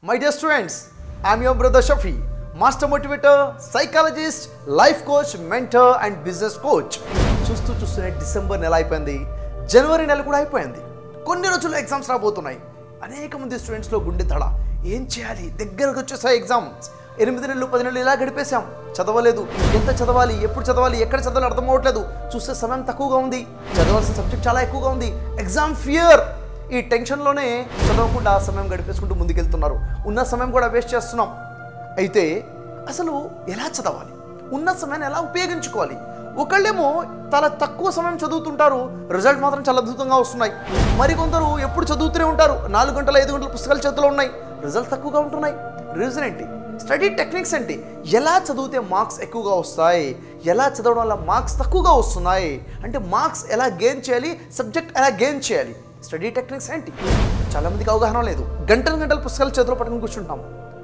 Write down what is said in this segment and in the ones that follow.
My dear students, I am your brother Shafi, master motivator, psychologist, life coach, mentor and business coach. చూస్తూ చూస్తూనే December నెల అయిపోయింది జనవరి నెల కూడా అయిపోయింది కొన్ని రోజుల్లో ఎగ్జామ్స్ రాబోతున్నాయి అనేక మంది స్టూడెంట్స్లో గుండె దడ ఏం చేయాలి దగ్గరకు వచ్చేసాయి ఎగ్జామ్స్ ఎనిమిది నెలలు పది నెలలు ఇలా గడిపేశాం చదవలేదు ఎంత చదవాలి ఎప్పుడు చదవాలి ఎక్కడ చదవాలి అర్థం అవ్వట్లేదు చూస్తే సమయం తక్కువగా ఉంది చదవాల్సిన సబ్జెక్ట్ చాలా ఎక్కువగా ఉంది ఎగ్జామ్ ఫియర్ ఈ టెన్షన్లోనే చదవకుండా సమయం గడిపేసుకుంటూ ముందుకెళ్తున్నారు ఉన్న సమయం కూడా వేస్ట్ చేస్తున్నాం అయితే అసలు ఎలా చదవాలి ఉన్న సమయాన్ని ఎలా ఉపయోగించుకోవాలి ఒకళ్ళేమో చాలా తక్కువ సమయం చదువుతుంటారు రిజల్ట్ మాత్రం చాలా అద్భుతంగా వస్తున్నాయి మరికొందరు ఎప్పుడు చదువుతూనే ఉంటారు నాలుగు గంటల ఐదు గంటల పుస్తకాలు చేతిలో ఉన్నాయి రిజల్ట్ తక్కువగా ఉంటున్నాయి రీజన్ ఏంటి స్టడీ టెక్నిక్స్ ఏంటి ఎలా చదివితే మార్క్స్ ఎక్కువగా వస్తాయి ఎలా చదవడం వల్ల మార్క్స్ తక్కువగా వస్తున్నాయి అంటే మార్క్స్ ఎలా గెయిన్ చేయాలి సబ్జెక్ట్ ఎలా గెయిన్ చేయాలి స్టడీ టెక్నిక్స్ ఏంటి చాలా మందికి అవగాహన లేదు గంటలు గంటల పుస్తకాలు చేతిలో పట్టుకుని కూర్చుంటాం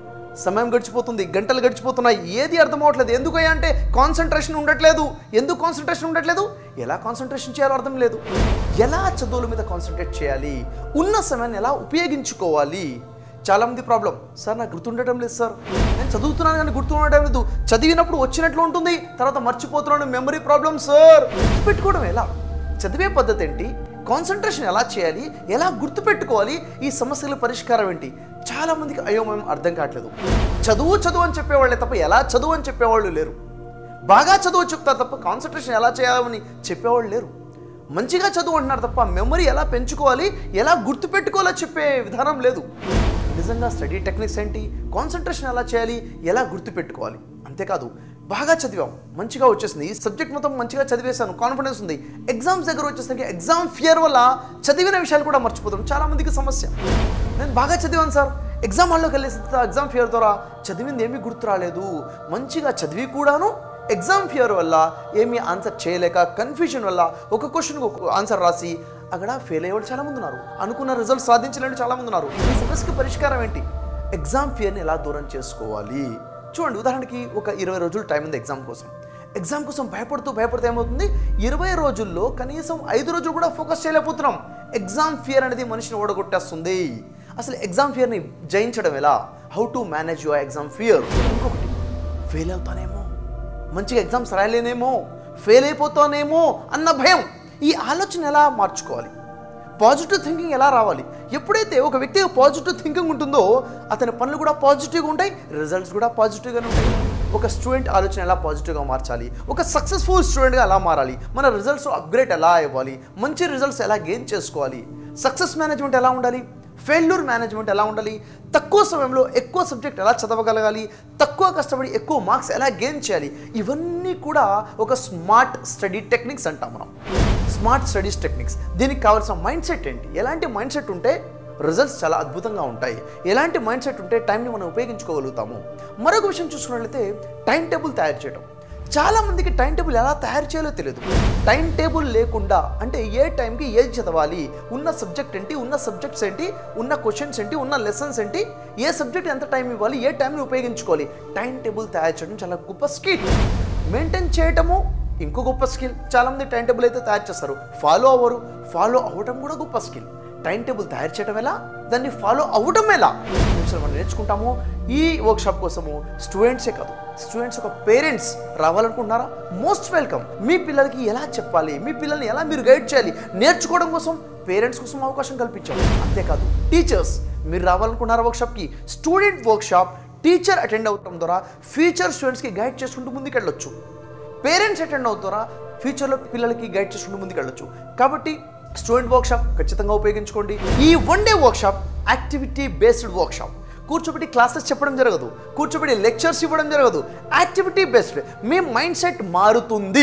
సమయం గడిచిపోతుంది గంటలు గడిచిపోతున్నాయి ఏది అర్థం అవ్వట్లేదు ఎందుకయ్యా అంటే కాన్సన్ట్రేషన్ ఉండట్లేదు ఎందుకు కాన్సన్ట్రేషన్ ఉండట్లేదు ఎలా కాన్సన్ట్రేషన్ చేయాలో అర్థం లేదు ఎలా చదువుల మీద కాన్సన్ట్రేట్ చేయాలి ఉన్న సమయాన్ని ఎలా ఉపయోగించుకోవాలి చాలా మంది ప్రాబ్లం సార్ నాకు గుర్తుండటం లేదు సార్ నేను చదువుతున్నాను కానీ గుర్తుండటం లేదు చదివినప్పుడు వచ్చినట్లు ఉంటుంది తర్వాత మర్చిపోతున్నాను మెమరీ ప్రాబ్లం సార్ పెట్టుకోవడం ఎలా చదివే పద్ధతి ఏంటి కాన్సన్ట్రేషన్ ఎలా చేయాలి ఎలా గుర్తుపెట్టుకోవాలి ఈ సమస్యల పరిష్కారం ఏంటి చాలా మందికి అయోమయం అర్థం కావట్లేదు చదువు చదువు అని చెప్పేవాళ్ళే తప్ప ఎలా చదువు అని చెప్పేవాళ్ళు లేరు బాగా చదువు చెప్తారు తప్ప కాన్సన్ట్రేషన్ ఎలా చేయాలని చెప్పేవాళ్ళు లేరు మంచిగా చదువు అంటున్నారు తప్ప మెమరీ ఎలా పెంచుకోవాలి ఎలా గుర్తుపెట్టుకోవాలో చెప్పే విధానం లేదు నిజంగా స్టడీ టెక్నిక్స్ ఏంటి కాన్సన్ట్రేషన్ ఎలా చేయాలి ఎలా గుర్తుపెట్టుకోవాలి అంతేకాదు బాగా చదివాం మంచిగా వచ్చేసింది ఈ సబ్జెక్ట్ మొత్తం మంచిగా చదివేశాను కాన్ఫిడెన్స్ ఉంది ఎగ్జామ్స్ దగ్గర వచ్చేసరికి ఎగ్జామ్ ఫియర్ వల్ల చదివిన విషయాలు కూడా మర్చిపోతాం చాలా మందికి సమస్య నేను బాగా చదివాను సార్ ఎగ్జామ్ హాల్లోకి వెళ్ళేసి ఎగ్జామ్ ఫియర్ ద్వారా చదివింది ఏమీ గుర్తు రాలేదు మంచిగా చదివి కూడాను ఎగ్జామ్ ఫియర్ వల్ల ఏమీ ఆన్సర్ చేయలేక కన్ఫ్యూజన్ వల్ల ఒక క్వశ్చన్కి ఒక ఆన్సర్ రాసి అక్కడ ఫెయిల్ అయ్యే వాళ్ళు చాలా మంది ఉన్నారు అనుకున్న రిజల్ట్ సాధించలేని చాలా మంది ఉన్నారు ఈ సమస్యకి పరిష్కారం ఏంటి ఎగ్జామ్ ఫియర్ని ఎలా దూరం చేసుకోవాలి చూడండి ఉదాహరణకి ఒక ఇరవై రోజులు టైం ఉంది ఎగ్జామ్ కోసం ఎగ్జామ్ కోసం భయపడుతూ భయపడితే ఏమవుతుంది ఇరవై రోజుల్లో కనీసం ఐదు రోజులు కూడా ఫోకస్ చేయలేకపోతున్నాం ఎగ్జామ్ ఫియర్ అనేది మనిషిని ఓడగొట్టేస్తుంది అసలు ఎగ్జామ్ ఫియర్ని జయించడం ఎలా how to manage your exam fear ఇంకొకటి ఫెయిల్ అవుతానేమో మంచిగా ఎగ్జామ్స్ రాయలేనేమో ఫెయిల్ అయిపోతానేమో అన్న భయం ఈ ఆలోచన ఎలా మార్చుకోవాలి పాజిటివ్ థింకింగ్ ఎలా రావాలి ఎప్పుడైతే ఒక వ్యక్తికి పాజిటివ్ థింకింగ్ ఉంటుందో అతని పనులు కూడా పాజిటివ్గా ఉంటాయి రిజల్ట్స్ కూడా పాజిటివ్గానే ఉంటాయి ఒక స్టూడెంట్ ఆలోచన ఎలా పాజిటివ్గా మార్చాలి ఒక సక్సెస్ఫుల్ స్టూడెంట్గా ఎలా మారాలి మన రిజల్ట్స్ అప్గ్రేడ్ ఎలా ఇవ్వాలి మంచి రిజల్ట్స్ ఎలా గెయిన్ చేసుకోవాలి సక్సెస్ మేనేజ్మెంట్ ఎలా ఉండాలి ఫెయిల్యూర్ మేనేజ్మెంట్ ఎలా ఉండాలి తక్కువ సమయంలో ఎక్కువ సబ్జెక్ట్ ఎలా చదవగలగాలి తక్కువ కష్టపడి ఎక్కువ మార్క్స్ ఎలా గెయిన్ చేయాలి ఇవన్నీ కూడా ఒక స్మార్ట్ స్టడీ టెక్నిక్స్ అంటాం మనం స్మార్ట్ స్టడీస్ టెక్నిక్స్ దీనికి కావాల్సిన మైండ్ సెట్ ఏంటి ఎలాంటి మైండ్ సెట్ ఉంటే రిజల్ట్స్ చాలా అద్భుతంగా ఉంటాయి ఎలాంటి మైండ్ సెట్ ఉంటే టైంని మనం ఉపయోగించుకోగలుగుతాము మరొక విషయం చూసుకున్నట్లయితే టైం టేబుల్ తయారు చేయడం చాలా మందికి టైం టేబుల్ ఎలా తయారు చేయాలో తెలియదు టైం టేబుల్ లేకుండా అంటే ఏ టైంకి ఏది చదవాలి ఉన్న సబ్జెక్ట్ ఏంటి ఉన్న సబ్జెక్ట్స్ ఏంటి ఉన్న క్వశ్చన్స్ ఏంటి ఉన్న లెసన్స్ ఏంటి ఏ సబ్జెక్ట్ ఎంత టైం ఇవ్వాలి ఏ టైంని ఉపయోగించుకోవాలి టైం టేబుల్ తయారు చేయడం చాలా గొప్ప స్కిల్ మెయింటైన్ చేయటము ఇంకో గొప్ప స్కిల్ చాలామంది టైం టేబుల్ అయితే తయారు చేస్తారు ఫాలో అవ్వరు ఫాలో అవ్వడం కూడా గొప్ప స్కిల్ టైం టేబుల్ తయారు చేయడం ఎలా దాన్ని ఫాలో అవ్వడం ఎలా నిమిషాలు మనం నేర్చుకుంటాము ఈ వర్క్షాప్ కోసము స్టూడెంట్సే కాదు స్టూడెంట్స్ ఒక పేరెంట్స్ రావాలనుకుంటున్నారా మోస్ట్ వెల్కమ్ మీ పిల్లలకి ఎలా చెప్పాలి మీ పిల్లల్ని ఎలా మీరు గైడ్ చేయాలి నేర్చుకోవడం కోసం పేరెంట్స్ కోసం అవకాశం కల్పించాం అంతేకాదు టీచర్స్ మీరు రావాలనుకున్నారా వర్క్షాప్కి స్టూడెంట్ వర్క్షాప్ టీచర్ అటెండ్ అవడం ద్వారా ఫ్యూచర్ స్టూడెంట్స్కి గైడ్ చేసుకుంటూ ముందుకెళ్ళొచ్చు పేరెంట్స్ అటెండ్ అవుతారా ఫ్యూచర్లో పిల్లలకి గైడ్ చేసుకుంటూ ముందుకెళ్ళొచ్చు కాబట్టి స్టూడెంట్ వర్క్షాప్ ఖచ్చితంగా ఉపయోగించుకోండి ఈ one day workshop activity based workshop కూర్చోబెట్టి క్లాసెస్ చెప్పడం జరగదు కూర్చోబెట్టి లెక్చర్స్ ఇవ్వడం జరగదు యాక్టివిటీ బేస్డ్ మీ మైండ్ సెట్ మారుతుంది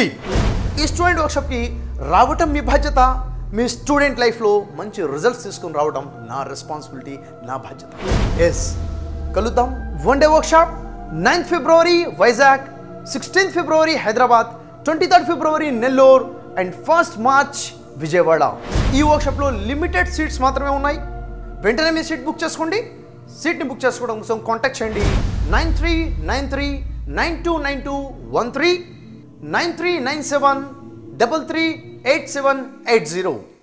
ఈ స్టూడెంట్ వర్క్షాప్కి రావటం మీ బాధ్యత మీ స్టూడెంట్ లైఫ్లో మంచి రిజల్ట్స్ తీసుకొని రావడం నా రెస్పాన్సిబిలిటీ నా బాధ్యత ఎస్ కలుద్దాం one day workshop ninth February Vizag sixteenth February Hyderabad twenty third February Nellore and first March Vijayawada ఈ వర్క్షాప్లో లిమిటెడ్ సీట్స్ మాత్రమే ఉన్నాయి వెంటనే మీ సీట్ బుక్ చేసుకోండి సీట్ని బుక్ చేసుకోవడం కోసం కాంటాక్ట్ చేయండి nine three nine three nine two nine two one three nine three nine seven double three eight seven eight zero